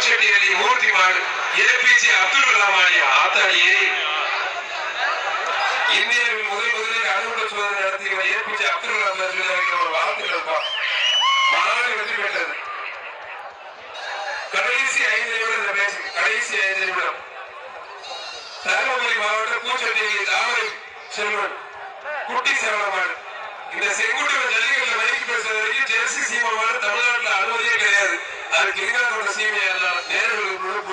பூச்செட்டி அலி மூர்த்தி மாடு ஏபிஜே அப்துல் கலாம் ஆடி ஆத்தாடியே இந்தியாவில் முதல் முதலில் அணுகுண்ட சோதனை நடத்திய ஏபிஜே அப்துல் கலாம் சொல்லி அவருக்கு ஒரு வாழ்த்துக்கள் மாநாடு வெற்றி பெற்றது கடைசி ஐந்து நிமிடம் இந்த பேச்சு கடைசி ஐந்து நிமிடம் தருமபுரி மாவட்டம் பூச்செட்டியில் தாமரை செல்வன் குட்டி சேவலமாடு இந்த செங்குட்டுவன் ஜல்லிக்கட்டுல மைக்கு பேசுறது வரைக்கும் ஜெர்சி சீமமாடு தமிழ்நாட்டுல அனுமதியே கிடையாது அது கிரிகாலோட சீமையா இருந்தாலும் நேர்களுக்கு